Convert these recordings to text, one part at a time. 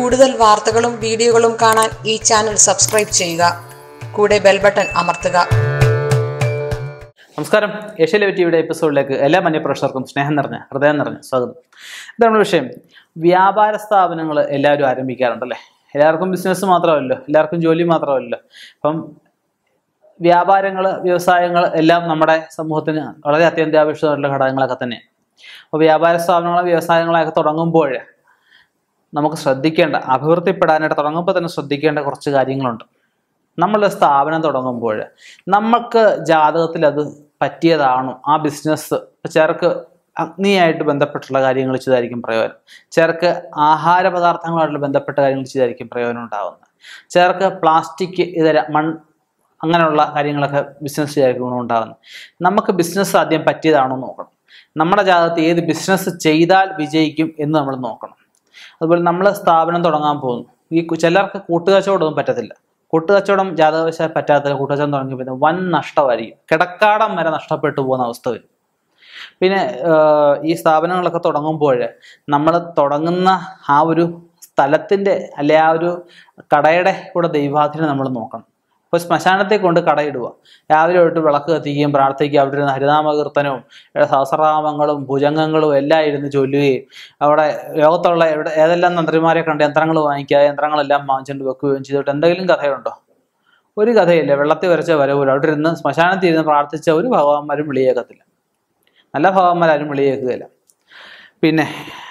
കൂടുതൽ വാർത്തകളും വീഡിയോകളും കാണാൻ ഈ ചാനൽ സബ്സ്ക്രൈബ് ചെയ്യുക കൂടെ ബെൽ ബട്ടൺ അമർത്തുക നമസ്കാരം ഏഷ്യ ടിവിയുടെ എപ്പിസോഡിലേക്ക് എല്ലാ മന്യപ്രേക്ഷകർക്കും സ്നേഹം നിറഞ്ഞ ഹൃദയം നിറഞ്ഞ സ്വാഗതം ഇതാണ് നമ്മുടെ വിഷയം വ്യാപാര സ്ഥാപനങ്ങൾ എല്ലാവരും ആരംഭിക്കാറുണ്ടല്ലേ എല്ലാവർക്കും ബിസിനസ് മാത്രമല്ലോ എല്ലാവർക്കും ജോലി മാത്രമല്ലോ അപ്പം വ്യാപാരങ്ങൾ വ്യവസായങ്ങൾ എല്ലാം നമ്മുടെ സമൂഹത്തിന് വളരെ അത്യന്താപേക്ഷിതമായിട്ടുള്ള ഘടകങ്ങളൊക്കെ തന്നെ അപ്പോൾ വ്യാപാര സ്ഥാപനങ്ങളോ വ്യവസായങ്ങളൊക്കെ തുടങ്ങുമ്പോൾ നമുക്ക് ശ്രദ്ധിക്കേണ്ട അഭിവൃദ്ധിപ്പെടാനായിട്ട് തുടങ്ങുമ്പോൾ തന്നെ ശ്രദ്ധിക്കേണ്ട കുറച്ച് കാര്യങ്ങളുണ്ട് നമ്മളൊരു സ്ഥാപനം തുടങ്ങുമ്പോൾ നമുക്ക് ജാതകത്തിൽ അത് പറ്റിയതാണോ ആ ബിസിനസ് ചിലർക്ക് അഗ്നിയായിട്ട് ബന്ധപ്പെട്ടുള്ള കാര്യങ്ങൾ ചെയ്തായിരിക്കും പ്രയോജനം ചിലർക്ക് ആഹാര പദാർത്ഥങ്ങളുമായിട്ട് ബന്ധപ്പെട്ട കാര്യങ്ങൾ ചെയ്തായിരിക്കും പ്രയോജനം ഉണ്ടാകുന്നത് ചിലർക്ക് പ്ലാസ്റ്റിക് ഇതര മൺ അങ്ങനെയുള്ള കാര്യങ്ങളൊക്കെ ബിസിനസ് ചെയ്തായിരിക്കും ഗുണമുണ്ടാകുന്നത് നമുക്ക് ബിസിനസ് ആദ്യം പറ്റിയതാണോ എന്ന് നോക്കണം നമ്മുടെ ജാതകത്തിൽ ഏത് ബിസിനസ് ചെയ്താൽ വിജയിക്കും എന്ന് നമ്മൾ നോക്കണം അതുപോലെ നമ്മൾ സ്ഥാപനം തുടങ്ങാൻ പോകുന്നു ഈ കു- ചിലർക്ക് കൂട്ടുകച്ചവടമൊന്നും പറ്റത്തില്ല കൂട്ടുകച്ചവടം ജാതകവശാൽ പറ്റാത്ത കൂട്ടുകച്ചവടം തുടങ്ങി പിന്നെ വൻ നഷ്ടമായിരിക്കും കിടക്കാടം വരെ നഷ്ടപ്പെട്ടു പോകുന്ന അവസ്ഥ വരും പിന്നെ ആഹ്, ഈ സ്ഥാപനങ്ങളൊക്കെ തുടങ്ങുമ്പോൾ നമ്മൾ തുടങ്ങുന്ന ആ ഒരു സ്ഥലത്തിൻ്റെ അല്ലെ ആ ഒരു കടയുടെ കൂടെ ദൈവാധീനം നമ്മൾ നോക്കണം ഇപ്പോൾ ശ്മശാനത്തെ കൊണ്ട് കടയിടുക രാവിലെ തൊട്ട് വിളക്ക് കത്തിക്കുകയും പ്രാർത്ഥിക്കുകയും അവിടെ ഇരുന്ന് ഹരിനാമകീർത്തനവും ഏ, സഹസ്രനാമങ്ങളും ഭുജംഗങ്ങളും എല്ലാം ഇരുന്ന് ചൊല്ലുകയും അവിടെ ലോകത്തുള്ള എവിടെ ഏതെല്ലാം തന്ത്രിമാരെ കണ്ട് യന്ത്രങ്ങൾ വാങ്ങിക്കുക യന്ത്രങ്ങളെല്ലാം വാങ്ങിച്ചുകൊണ്ട് വെക്കുകയും ചെയ്തിട്ട് എന്തെങ്കിലും കഥയുണ്ടോ ഒരു കഥയില്ല വെള്ളത്തിൽ വരച്ച വരവില്ല അവിടെ ഇരുന്ന് ശ്മശാനത്തിൽ ഇരുന്ന് പ്രാർത്ഥിച്ച ഒരു ഭഗവാന്മാരും വിളിയേക്കത്തില്ല നല്ല ഭഗവാന്മാരും വിളിയേക്കുകയില്ല പിന്നെ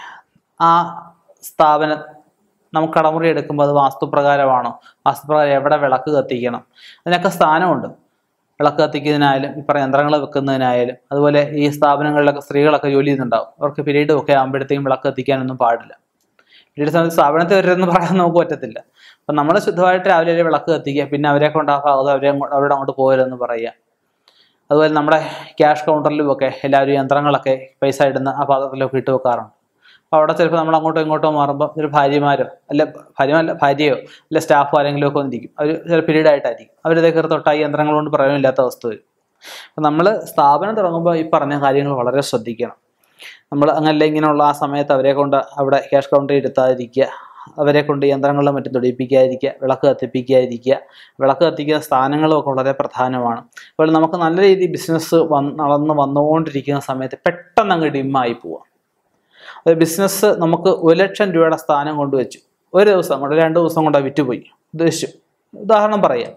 ആ സ്ഥാപനം നമുക്ക് കടമുറി എടുക്കുമ്പോൾ അത് വാസ്തുപ്രകാരമാണോ വാസ്തുപ്രകാരം എവിടെ വിളക്ക് കത്തിക്കണം അതിനൊക്കെ സ്ഥാനമുണ്ട് വിളക്ക് കത്തിക്കുന്നതിനായാലും ഈ പറഞ്ഞ യന്ത്രങ്ങൾ വെക്കുന്നതിനായാലും അതുപോലെ ഈ സ്ഥാപനങ്ങളിലൊക്കെ സ്ത്രീകളൊക്കെ ജോലി ചെയ്യുന്നുണ്ടാവും അവർക്ക് പീരീഡ് ഒക്കെ ആകുമ്പോഴത്തേക്കും വിളക്ക് കത്തിക്കാനൊന്നും പാടില്ല പീരീഡ് സമയത്ത് സ്ഥാപനത്തിൽ വരരുതെന്ന് പറയാൻ നമുക്ക് പറ്റത്തില്ല അപ്പം നമ്മൾ ശുദ്ധമായിട്ട് രാവിലെ ഒരു വിളക്ക് കത്തിക്കുക പിന്നെ അവരെ കൊണ്ട് ആ ഭാഗത്ത് അവരെ അങ്ങോ- അവരുടെ അങ്ങോട്ട് പോകരുതെന്ന് പറയുക അതുപോലെ നമ്മുടെ ക്യാഷ് കൗണ്ടറിലും ഒക്കെ എല്ലാവരും യന്ത്രങ്ങളൊക്കെ പൈസ ഇടുന്ന ആ പാത്രത്തിലൊക്കെ ഇട്ട് വെക്കാറുണ്ട് അപ്പോൾ അവിടെ ചിലപ്പോൾ നമ്മൾ അങ്ങോട്ടോ ഇങ്ങോട്ടോ മാറുമ്പോൾ ഒരു ഭാര്യമാരോ അല്ല ഭാര്യമല്ല ഭാര്യയോ അല്ല സ്റ്റാഫോ ആരെങ്കിലും ഒക്കെ വന്നിരിക്കും അവർ ചില പീരീഡ് ആയിട്ടായിരിക്കും അവരിതേ കയറി തൊട്ടായി യന്ത്രങ്ങൾ കൊണ്ട് പ്രയോജനമില്ലാത്ത അവസ്ഥ വരും അപ്പം നമ്മൾ സ്ഥാപനം തുടങ്ങുമ്പോൾ ഈ പറഞ്ഞ കാര്യങ്ങൾ വളരെ ശ്രദ്ധിക്കണം നമ്മൾ അങ്ങനല്ല ഇങ്ങനെയുള്ള ആ സമയത്ത് അവരെ കൊണ്ട് അവിടെ ക്യാഷ് കൗണ്ടറിൽ ഇരുത്താതിരിക്കുക അവരെ കൊണ്ട് യന്ത്രങ്ങളിലും മറ്റും തൊടിയിപ്പിക്കാതിരിക്കുക വിളക്ക് കത്തിപ്പിക്കാതിരിക്കുക വിളക്ക് കത്തിക്കുന്ന സ്ഥാനങ്ങളും ഒക്കെ വളരെ പ്രധാനമാണ് അപ്പോൾ നമുക്ക് നല്ല രീതിയിൽ ബിസിനസ് വന്ന് നടന്ന് വന്നുകൊണ്ടിരിക്കുന്ന സമയത്ത് പെട്ടെന്ന് അങ്ങ് ഡിമ്മായി പോവാം ഒരു ബിസിനസ് നമുക്ക് ഒരു ലക്ഷം രൂപയുടെ സ്ഥാനം കൊണ്ടുവച്ചു ഒരു ദിവസം കൊണ്ട് രണ്ട് ദിവസം കൊണ്ട് വിറ്റുപോയി ഉദ്ദേശിച്ചു ഉദാഹരണം പറയാം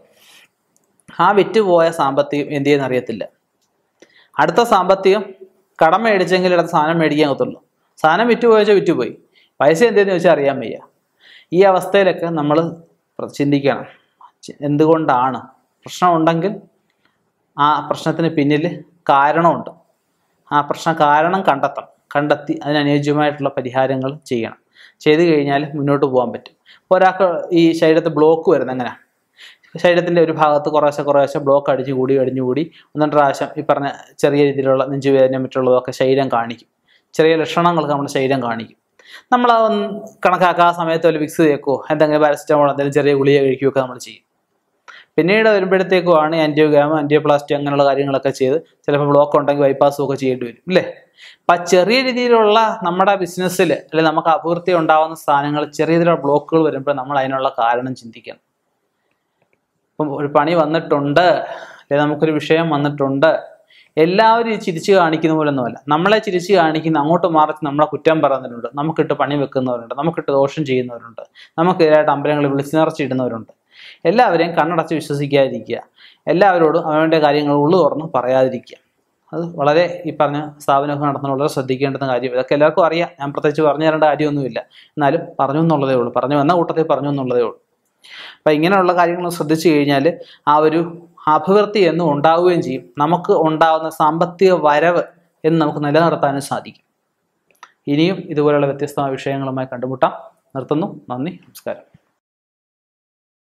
ആ വിറ്റുപോയ സാമ്പത്തികം എന്ത് ചെയ്യുന്ന അറിയത്തില്ല അടുത്ത സാമ്പത്തികം കടം മേടിച്ചെങ്കിൽ അടുത്ത സാധനം മേടിക്കാൻ ഒത്തുള്ളൂ സാധനം വിറ്റുപോയച്ചാൽ വിറ്റുപോയി പൈസ എന്തെന്ന് ചോദിച്ചാൽ അറിയാൻ വയ്യ ഈ അവസ്ഥയിലൊക്കെ നമ്മൾ ചിന്തിക്കണം ചി- എന്തുകൊണ്ടാണ് പ്രശ്നമുണ്ടെങ്കിൽ ആ പ്രശ്നത്തിന് പിന്നിൽ കാരണമുണ്ട് ആ പ്രശ്ന കാരണം കണ്ടെത്തണം കണ്ടെത്തി അതിനനുയോജ്യമായിട്ടുള്ള പരിഹാരങ്ങൾ ചെയ്യണം ചെയ്തു കഴിഞ്ഞാൽ മുന്നോട്ട് പോകാൻ പറ്റും ഇപ്പോൾ ഒരാൾക്ക് ഈ ശരീരത്തിൽ ബ്ലോക്ക് വരുന്നത് എങ്ങനെയാണ് ശരീരത്തിൻ്റെ ഒരു ഭാഗത്ത് കുറേശ്ശെ കുറേശ്ശെ ബ്ലോക്ക് അടിച്ച് കൂടി അടിഞ്ഞു കൂടി ഒന്നും പ്രാവശ്യം ഈ പറഞ്ഞ ചെറിയ രീതിയിലുള്ള നെഞ്ചുവേദന മറ്റുള്ളതൊക്കെ ശരീരം കാണിക്കും ചെറിയ ലക്ഷണങ്ങളൊക്കെ നമ്മുടെ ശരീരം കാണിക്കും നമ്മൾ അതൊന്ന് കണക്കാക്കുക ആ സമയത്ത് വല്ല വിക്സ് തേക്കോ എന്തെങ്കിലും പാരസിറ്റമോൾ എന്തെങ്കിലും ചെറിയ ഗുളിക കഴിക്കുകയൊക്കെ നമ്മൾ ചെയ്യും പിന്നീട് വരുമ്പോഴത്തേക്കുമാണ് ആൻറ്റിയോഗ്രാം ആൻറ്റിയോപ്ലാസ്റ്റി അങ്ങനെയുള്ള കാര്യങ്ങളൊക്കെ ചെയ്ത് ചിലപ്പോൾ ബ്ലോക്ക് ഉണ്ടെങ്കിൽ ബൈപ്പാസും ഒക്കെ ചെയ്യേണ്ടി വരും അല്ലേ അപ്പം ആ ചെറിയ രീതിയിലുള്ള നമ്മുടെ ബിസിനസ്സിൽ അല്ലെങ്കിൽ നമുക്ക് അഭിവൃദ്ധി ഉണ്ടാകുന്ന സ്ഥാനങ്ങൾ ചെറിയ രീതിയിലുള്ള ബ്ലോക്കുകൾ വരുമ്പോൾ നമ്മൾ അതിനുള്ള കാരണം ചിന്തിക്കണം ഇപ്പം ഒരു പണി വന്നിട്ടുണ്ട് അല്ലെങ്കിൽ നമുക്കൊരു വിഷയം വന്നിട്ടുണ്ട് എല്ലാവരും ഈ ചിരിച്ചു കാണിക്കുന്ന പോലൊന്നുമല്ല നമ്മളെ ചിരിച്ചു കാണിക്കുന്ന അങ്ങോട്ട് മാറി നമ്മളെ കുറ്റം പറയുന്നവരുണ്ട് നമുക്കിട്ട് പണി വെക്കുന്നവരുണ്ട് നമുക്കിട്ട് ദോഷം ചെയ്യുന്നവരുണ്ട് നമുക്കെതിരായിട്ട് അമ്പലങ്ങളിൽ വിളിച്ചു നിറച്ചിടുന്നവരുണ്ട് എല്ലാവരെയും കണ്ണടച്ച് വിശ്വസിക്കാതിരിക്കുക എല്ലാവരോടും അവരുടെ കാര്യങ്ങൾ ഉള്ളു തുറന്ന് പറയാതിരിക്കുക അത് വളരെ ഈ പറഞ്ഞ സ്ഥാപനമൊക്കെ നടത്തുന്ന വളരെ ശ്രദ്ധിക്കേണ്ടുന്ന കാര്യം ഇതൊക്കെ എല്ലാവർക്കും അറിയാം ഞാൻ പ്രത്യേകിച്ച് പറഞ്ഞു തരേണ്ട കാര്യമൊന്നുമില്ല എന്നാലും പറഞ്ഞു എന്നുള്ളതേ ഉള്ളൂ പറഞ്ഞു വന്ന കൂട്ടത്തിൽ പറഞ്ഞു എന്നുള്ളതേ ഉള്ളൂ അപ്പം ഇങ്ങനെയുള്ള കാര്യങ്ങൾ ശ്രദ്ധിച്ചു കഴിഞ്ഞാൽ ആ ഒരു അഭിവൃദ്ധി എന്നും ഉണ്ടാവുകയും ചെയ്യും നമുക്ക് ഉണ്ടാകുന്ന സാമ്പത്തിക വരവ് എന്ന് നമുക്ക് നിലനിർത്താനും സാധിക്കും ഇനിയും ഇതുപോലുള്ള വ്യത്യസ്തമായ വിഷയങ്ങളുമായി കണ്ടുമുട്ടാം നിർത്തുന്നു നന്ദി നമസ്കാരം